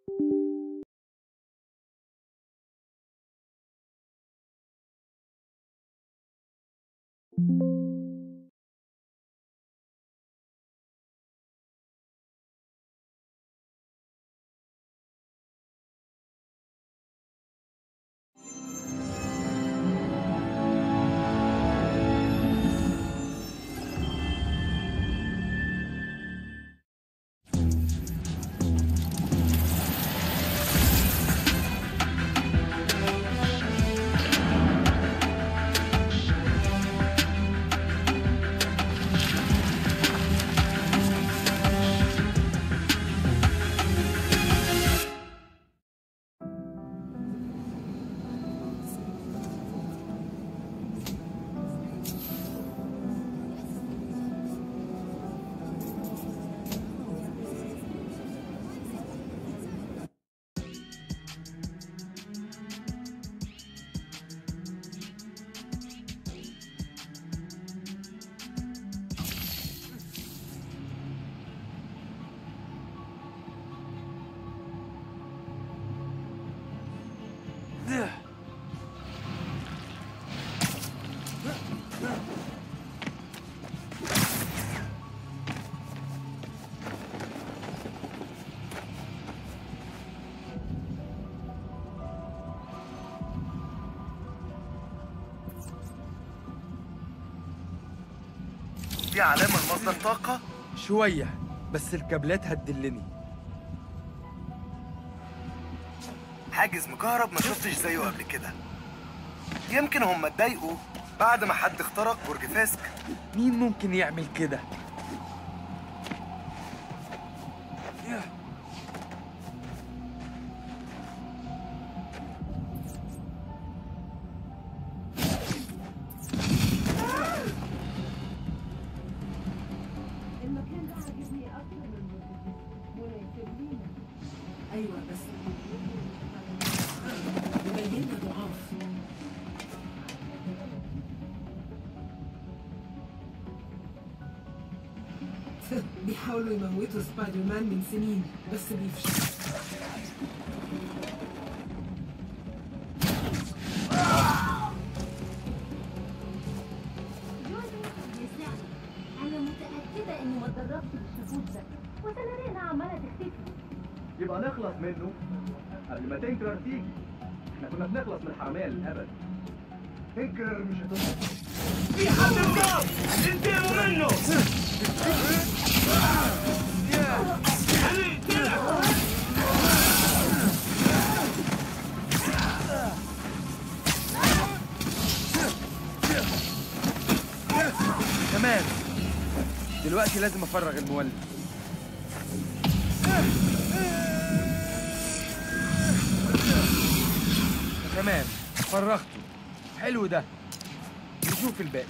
دي علامة لمصدر طاقة شوية بس الكابلات هتدلني حاجز مكهرب ما شفتش زيه قبل كده يمكن هم اتضايقوا بعد ما حد اخترق برج فاسك مين ممكن يعمل كده؟ المكان ده عاجبني اكتر من المدرسة مناسب لينا ايوه بس يبيننا ضعاف بيحاولوا يموتوا سبايدر مان من سنين بس بيفشلوا جوزي بيسمعني انا متاكده انه ما اتدربش بالشهود ده وسنانينا عماله تختفي يبقى نخلص منه قبل ما تنكر تيجي احنا كنا بنخلص من الحرامية للأبد تنكر مش هتخلص تمام دلوقتي لازم افرغ المولد تمام فرغته حلو ده نشوف الباقي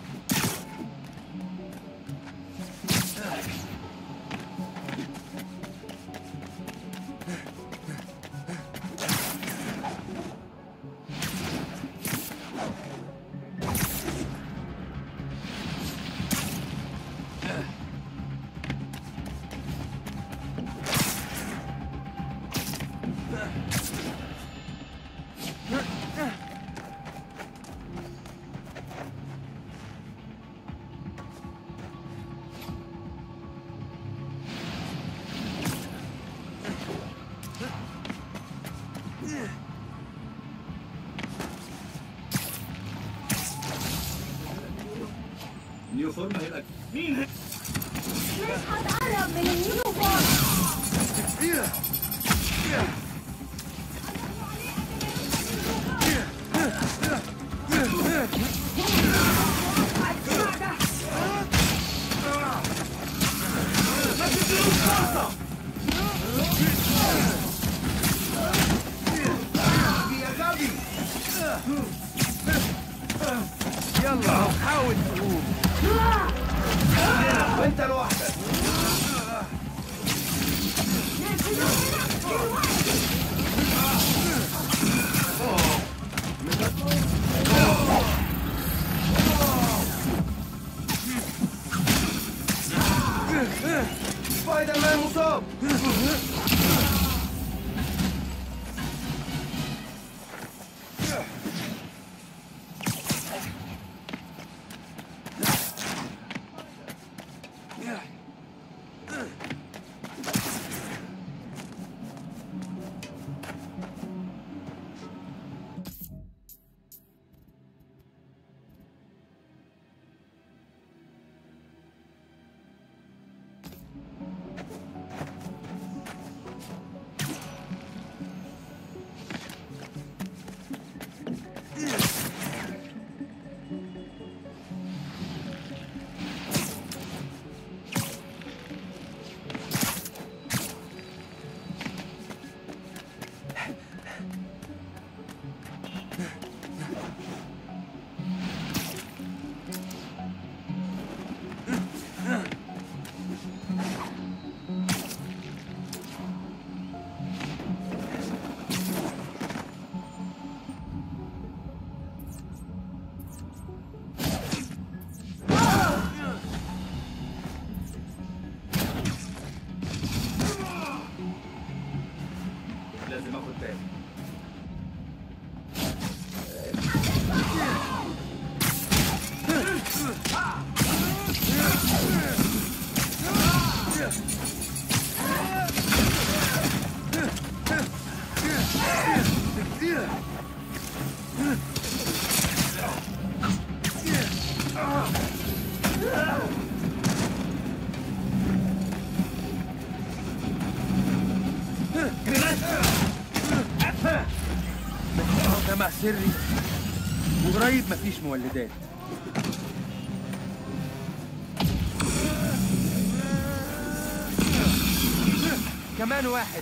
نيو فورم هيبقى مش هتقرب من النيو فورم يلا حاول تقوم وانت لوحدك سبايدر مان مصاب السري وقريب مفيش مولدات كمان واحد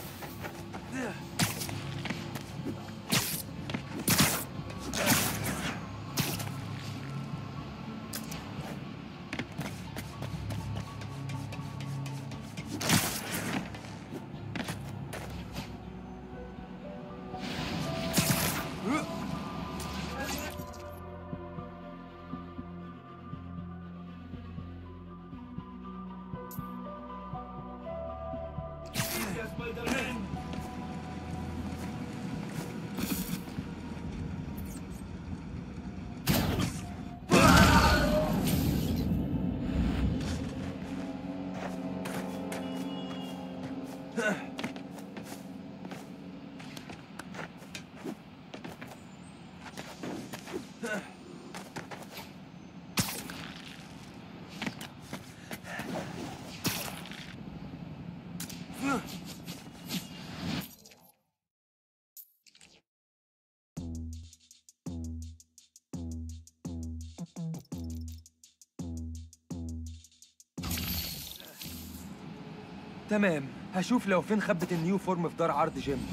تمام هشوف لو فين خبة النيو فورم في دار عرض جيم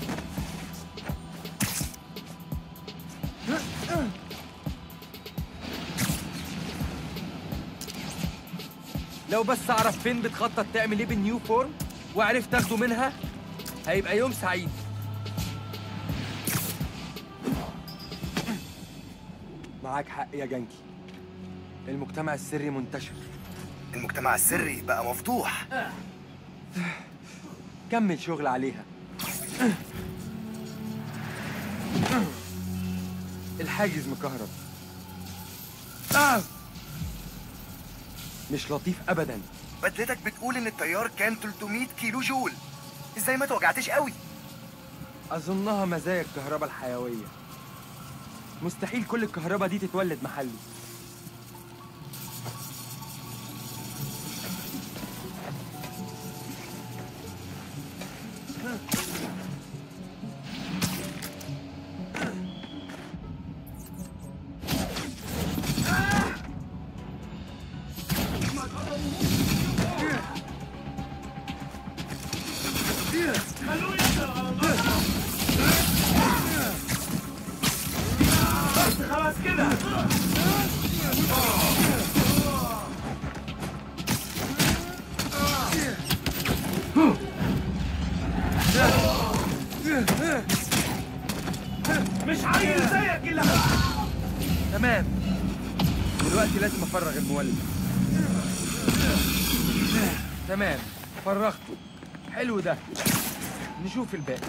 لو بس اعرف فين بتخطط تعمل ايه بالنيو فورم وعرفت تاخده منها هيبقى يوم سعيد معاك حق يا جنكي المجتمع السري منتشر المجتمع السري بقى مفتوح كمل شغل عليها الحاجز مكهرب آه! مش لطيف ابدا بدلتك بتقول ان التيار كان 300 كيلو جول ازاي ما توجعتش قوي اظنها مزايا الكهرباء الحيويه مستحيل كل الكهرباء دي تتولد محلي تمام دلوقتي لازم افرغ المولد تمام فرغته حلو ده نشوف الباقي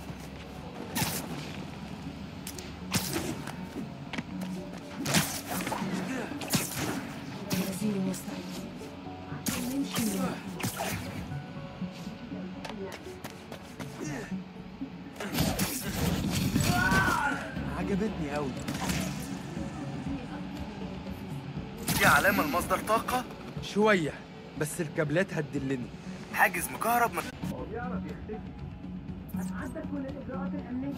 الوزير مستعد نمشي من هنا. عجبتني قوي دي علامة لمصدر طاقة شويه بس الكابلات هتدلني حاجز مكهرب من هو بيعرف يختفي عدت كل الإجراءات الأمنية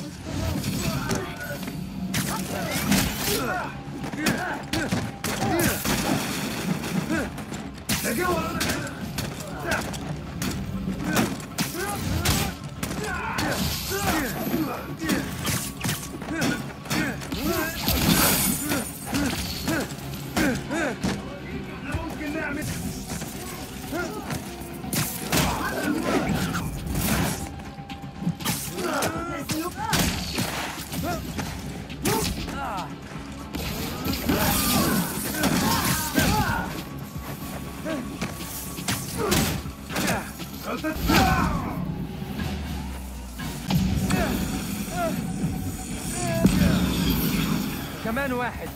كمان واحد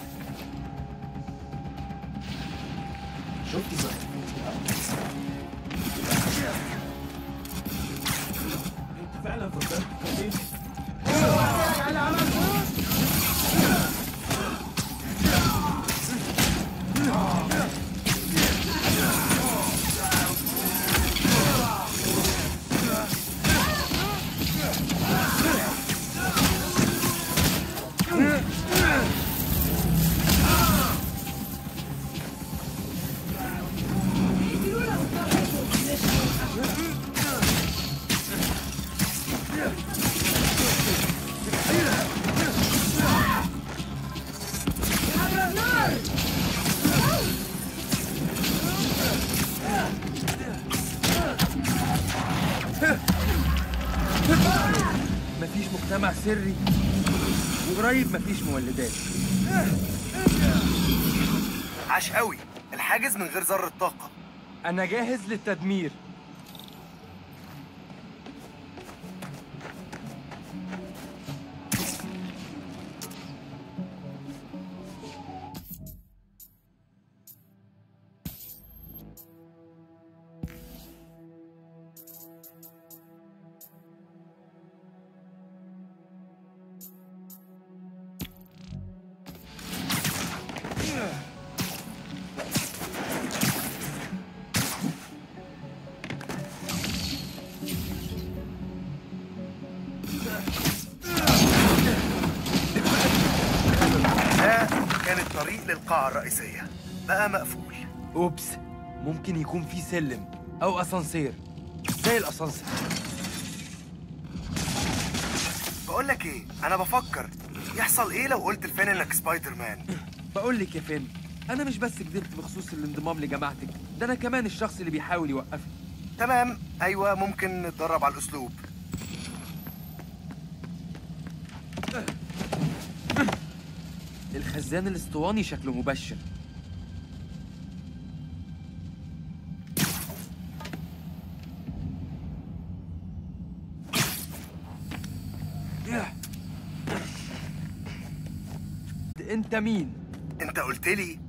مجمع سري وقريب مفيش مولدات عاش قوي الحاجز من غير ذرة طاقة أنا جاهز للتدمير ده كان الطريق للقاعة الرئيسية بقى مقفول أوبس ممكن يكون في سلم أو أسانسير زي الأسانسير بقول لك ايه انا بفكر يحصل ايه لو قلت لفين انك سبايدر مان بقول لك يا فين أنا مش بس كدبت بخصوص الانضمام لجماعتك ده أنا كمان الشخص اللي بيحاول يوقفني تمام ايوه ممكن نتدرب على الاسلوب الخزان الاسطواني شكله مبشر انت مين انت قلت لي